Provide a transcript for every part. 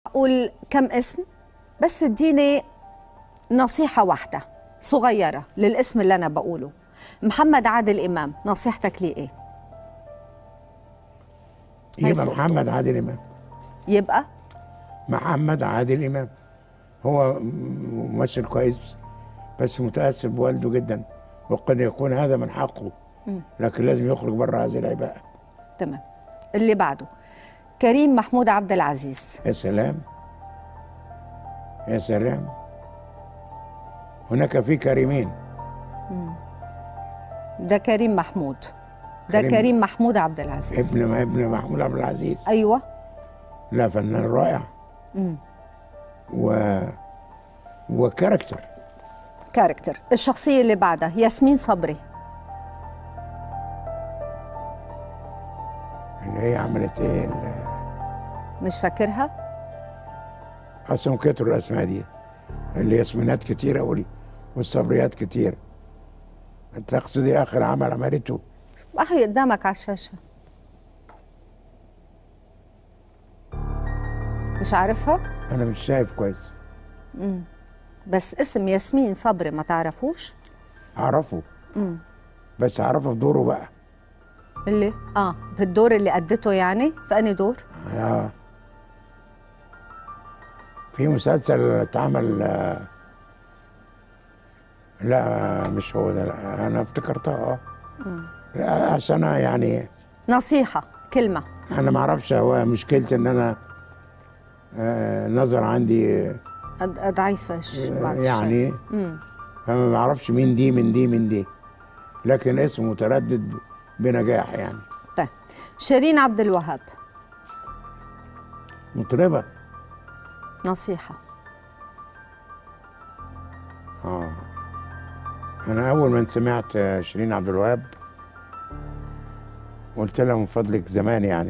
اقول كم اسم بس اديني نصيحه واحده صغيره للاسم اللي انا بقوله محمد عادل امام نصيحتك ليه ايه هاي يبقى صورته. محمد عادل امام يبقى محمد عادل امام هو ممثل كويس بس متاثر بوالده جدا وقد يكون هذا من حقه لكن لازم يخرج بره هذه العباءه تمام اللي بعده كريم محمود عبد العزيز يا سلام يا سلام هناك في كريمين ده كريم محمود ده كريم. كريم محمود عبد العزيز ابن ابن محمود عبد العزيز ايوه لا فنان رائع و وكاركتر كاركتر الشخصيه اللي بعدها ياسمين صبري اللي هي عملت ايه ال- مش فاكرها اصلا كتروا الاسماء دي اللي ياسمينات كتيره وال- والصبريات كتير تقصدي اخر عمل عملته اهي قدامك على الشاشه مش عارفها انا مش شايف كويس بس اسم ياسمين صبري ما تعرفوش اعرفه بس اعرفه في دوره بقى اللي اه في الدور اللي أدته يعني في أنهي دور آه. في مسلسل اتعمل آه، لا مش هو ده لا انا افتكرتها اه لا عشان أنا يعني نصيحة كلمة انا ما اعرفش هو مشكلتي ان انا آه نظر عندي أد- ضعيفة ش- بعد الشر. يعني فما بعرفش مين دي من دي من دي لكن اسم متردد بنجاح يعني طيب شيرين عبد الوهاب مطربة نصيحة اه انا اول ما سمعت آه، شيرين عبد الوهاب قلت لها من فضلك زمان يعني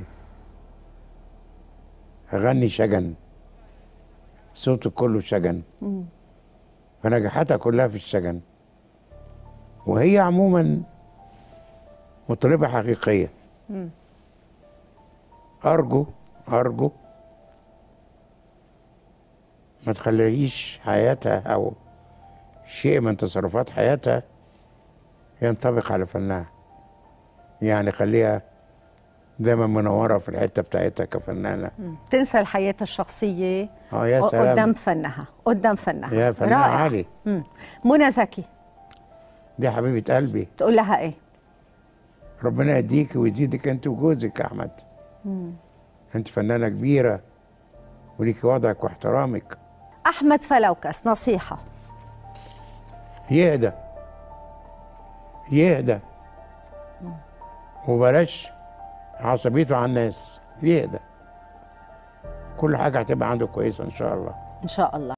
غني شجن صوتك كله شجن فنجاحاتها كلها في الشجن وهي عموما مطربة حقيقية أرجو أرجو ما تخليش حياتها أو شيء من تصرفات حياتها ينطبق على فنها يعني خليها دايما منورة في الحتة بتاعتها كفنانة تنسى الحياة الشخصية اه يا سلام قدام فنها قدام فنها يا فنان رائع. عالي مم. منى زكي دي حبيبة قلبي تقول لها ايه ربنا يديك ويزيدك انت وجوزك يا احمد انت فنانة كبيرة وليك وضعك واحترامك أحمد فلوكس نصيحة يهدى يهدى وبلاش عصبيته على الناس يهدى كل حاجة هتبقى عنده كويسة إن شاء الله إن شاء الله